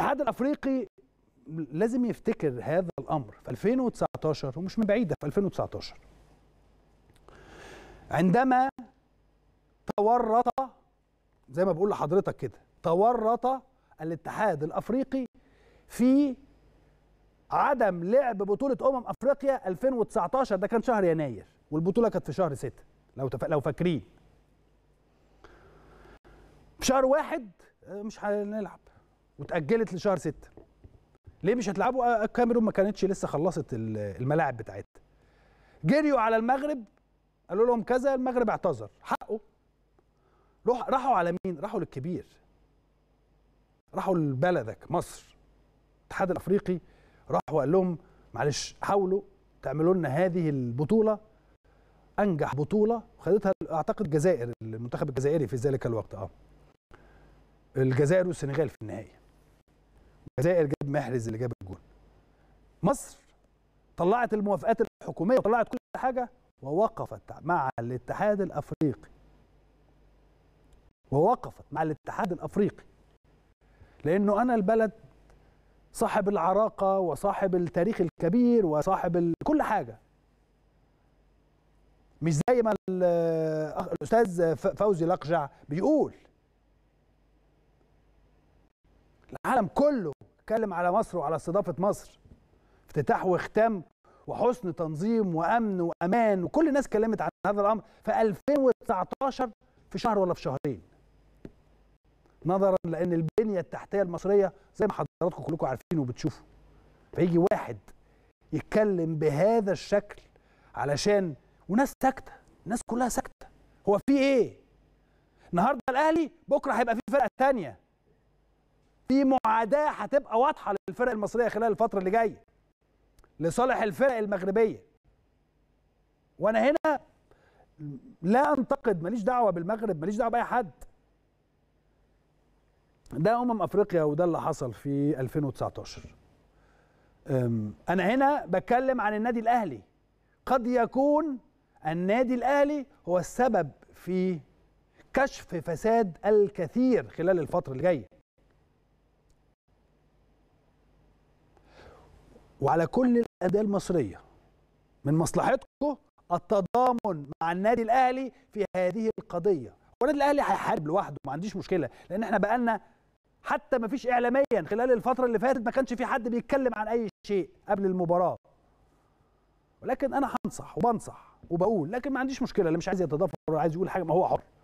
الاتحاد الافريقي لازم يفتكر هذا الامر في 2019 ومش من بعيد ده في 2019 عندما تورط زي ما بقول لحضرتك كده تورط الاتحاد الافريقي في عدم لعب بطوله امم افريقيا 2019 ده كان شهر يناير والبطوله كانت في شهر 6 لو تف... لو فاكرين في شهر واحد آه، مش هنلعب وتاجلت لشهر 6 ليه مش هتلعبوا آه، الكاميرون ما كانتش لسه خلصت ال- الملاعب بتاعتها جريوا على المغرب قالوا لهم كذا المغرب اعتذر حقه روح راحوا على مين راحوا للكبير راحوا لبلدك مصر الاتحاد الافريقي راح وقال لهم معلش حاولوا تعملوا لنا هذه البطوله انجح بطوله خدتها اعتقد الجزائر المنتخب الجزائري في ذلك الوقت اه الجزائر والسنغال في النهائي الجزائر جاب محرز اللي جاب الجون مصر طلعت الموافقات الحكوميه وطلعت كل حاجه ووقفت مع الاتحاد الافريقي ووقفت مع الاتحاد الافريقي لانه انا البلد صاحب العراقه وصاحب التاريخ الكبير وصاحب ال... كل حاجه مش زي ما ال- الاستاذ ف- فوزي لقجع بيقول العالم كله اتكلم على مصر وعلى استضافه مصر افتتاح واختام وحسن تنظيم وامن وامان وكل الناس اتكلمت عن هذا الامر في 2019 في شهر ولا في شهرين نظرا لان البنيه التحتيه المصريه زي ما حضراتكم كلكم عارفين وبتشوفوا فيجي واحد يتكلم بهذا الشكل علشان وناس ساكته الناس كلها ساكته هو في ايه النهارده الاهلي بكره هيبقى في فرقه تانية في معاداه هتبقى واضحه للفرق المصريه خلال الفتره اللي جايه لصالح الفرق المغربيه وانا هنا لا انتقد ماليش دعوه بالمغرب ماليش دعوه باي حد ده امم افريقيا وده اللي حصل في 2019 أم، انا هنا بتكلم عن النادي الاهلي قد يكون النادي الاهلي هو السبب في كشف فساد الكثير خلال الفتره اللي جايه وعلى كل الانديه المصريه من مصلحتكم التضامن مع النادي الاهلي في هذه القضيه والنادي الاهلي هيحارب لوحده ما عنديش مشكله لان احنا بقالنا حتى ما فيش اعلاميا خلال الفتره اللي فاتت ما كانش في حد بيتكلم عن اي شيء قبل المباراه ولكن انا هنصح وبنصح وبقول لكن ما عنديش مشكله اللي مش عايز يتضافر ولا عايز يقول حاجه ما هو حر